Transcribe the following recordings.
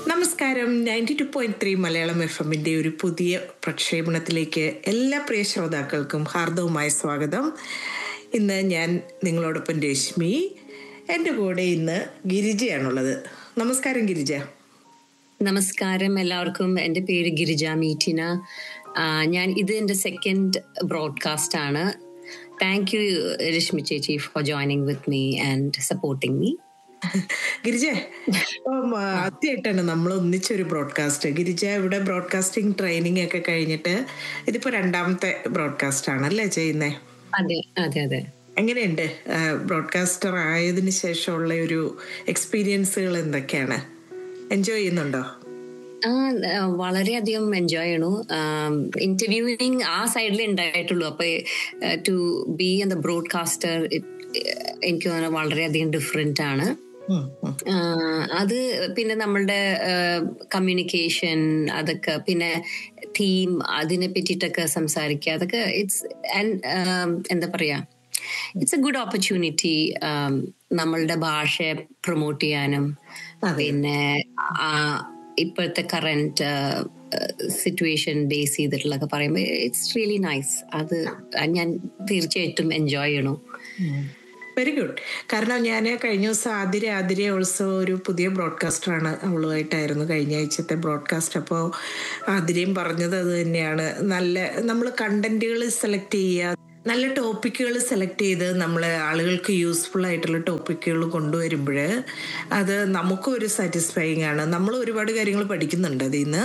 നമസ്കാരം ninety two point three Malayalam F എമ്മിന്റെ ഒരു പുതിയ പ്രക്ഷേപണത്തിലേക്ക് എല്ലാ പ്രിയ ശ്രോതാക്കൾക്കും ഹാർദവുമായ സ്വാഗതം ഇന്ന് ഞാൻ നിങ്ങളോടൊപ്പം രശ്മി എൻ്റെ കൂടെ ഇന്ന് ഗിരിജയാണുള്ളത് നമസ്കാരം ഗിരിജ നമസ്കാരം എല്ലാവർക്കും എൻ്റെ പേര് ഗിരിജ മീറ്റിന ആ, ഞാൻ ഇത് എൻ്റെ സെക്കൻഡ് ബ്രോഡ്കാസ്റ്റ് ആണ് താങ്ക് യു രശ്മി ചേച്ചി for joining with me and supporting me Girija ഇപ്പം ആ, ആദ്യമായിട്ടാണ് നമ്മൾ ഒന്നിച്ചൊരു ബ്രോഡ്കാസ്റ്റ് ഗിരിജ ഇവിടെ ബ്രോഡ്കാസ്റ്റിംഗ് ട്രെയിനിങ് ഒക്കെ കഴിഞ്ഞിട്ട് ഇതിപ്പോ രണ്ടാമത്തെ ബ്രോഡ്കാസ്റ്റ് ആണല്ലേ ചെയ്യുന്നേ അതെ അതെ അതെ എങ്ങനെയുണ്ട് ബ്രോഡ്കാസ്റ്റർ ആയതിനു ശേഷമുള്ള ഒരു എക്സ്പീരിയൻസുകൾ എന്തൊക്കെയാണ് എൻജോയ് ചെയ്യുന്നുണ്ടോ ആ ആ, വളരെയധികം എൻജോയ് ചെയ്യണു ഇന്റർവ്യൂവിങ് ആ സൈഡിൽ ഉണ്ടായിട്ടുള്ളൂ അപ്പൊ to be in the broadcaster എനിക്ക് തോന്നുന്നു വളരെയധികം ഡിഫറെന്റ് ആണ് ഉം, ഉം. ആഹ് അത് പിന്നെ നമ്മളുടെ കമ്മ്യൂണിക്കേഷൻ അതൊക്കെ പിന്നെ തീം അതിനെ പറ്റിയിട്ടൊക്കെ സംസാരിക്കുക അതൊക്കെ ഇറ്റ്സ് എന്താ പറയാ ഇറ്റ്സ് എ ഗുഡ് ഓപ്പർച്യൂണിറ്റി നമ്മളുടെ ഭാഷയെ പ്രൊമോട്ട് ചെയ്യാനും പിന്നെ ആ ഇപ്പോഴത്തെ കറന്റ് സിറ്റുവേഷൻ ബേസ് ചെയ്തിട്ടുള്ളതൊക്കെ പറയുമ്പോൾ ഇറ്റ്സ് റിയലി നൈസ് അത് ഞാൻ തീർച്ചയായിട്ടും എൻജോയ് ചെയ്യണു വെരി ഗുഡ് കാരണം ഞാൻ കഴിഞ്ഞ ദിവസം ആതിര ആതിര ഓൾസോ ഒരു പുതിയ ബ്രോഡ്കാസ്റ്ററാണ് അവളുമായിട്ടായിരുന്നു കഴിഞ്ഞ ആഴ്ചത്തെ ബ്രോഡ്കാസ്റ്റ് അപ്പോൾ ആതിരയും പറഞ്ഞത് അത് തന്നെയാണ് നല്ല നമ്മൾ കണ്ടന്റുകൾ സെലക്ട് ചെയ്യുക നല്ല ടോപ്പിക്കുകൾ സെലക്ട് ചെയ്ത് നമ്മൾ ആളുകൾക്ക് യൂസ്ഫുൾ ആയിട്ടുള്ള ടോപ്പിക്കുകൾ കൊണ്ടുവരുമ്പോൾ അത് നമുക്കും ഒരു സാറ്റിസ്ഫൈങ് ആണ് നമ്മൾ ഒരുപാട് കാര്യങ്ങൾ പഠിക്കുന്നുണ്ട് അതിൽ നിന്ന്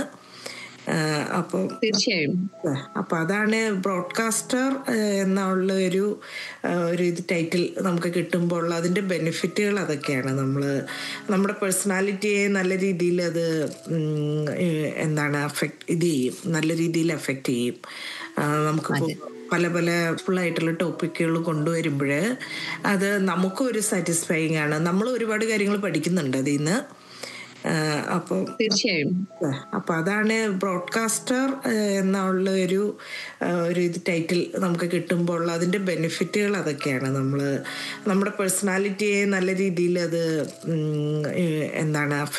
അപ്പോൾ തീർച്ചയായും അപ്പൊ അതാണ് ബ്രോഡ്കാസ്റ്റർ എന്നുള്ള ഒരു ആ, ഒരു ഇത് ടൈറ്റിൽ നമുക്ക് കിട്ടുമ്പോൾ അതിന്റെ ബെനിഫിറ്റുകൾ അതൊക്കെയാണ് നമ്മൾ നമ്മുടെ പേഴ്സണാലിറ്റിയെ നല്ല രീതിയിൽ അത് ഉം, ഏ, എന്താണ് അഫക്റ്റ് ഇത് ചെയ്യും നല്ല രീതിയിൽ അഫക്റ്റ് ചെയ്യും ആ, നമുക്കിപ്പോൾ പല പല ഫുൾ ആയിട്ടുള്ള ടോപ്പിക്കുകൾ കൊണ്ടുവരുമ്പോൾ അത് നമുക്കും ഒരു സാറ്റിസ്ഫൈങ് ആണ് നമ്മൾ ഒരുപാട് കാര്യങ്ങൾ പഠിക്കുന്നുണ്ട് അതിൽ നിന്ന് അപ്പോൾ തീർച്ചയായും അപ്പൊ അതാണ് ബ്രോഡ്കാസ്റ്റർ എന്നുള്ള ഒരു ആ, ഒരു ഇത് ടൈറ്റിൽ നമുക്ക് കിട്ടുമ്പോൾ അതിന്റെ ബെനിഫിറ്റുകൾ അതൊക്കെയാണ് നമ്മൾ നമ്മുടെ പേഴ്സണാലിറ്റിയെ നല്ല രീതിയിൽ അത് ഉം, ഏ, എന്താണ്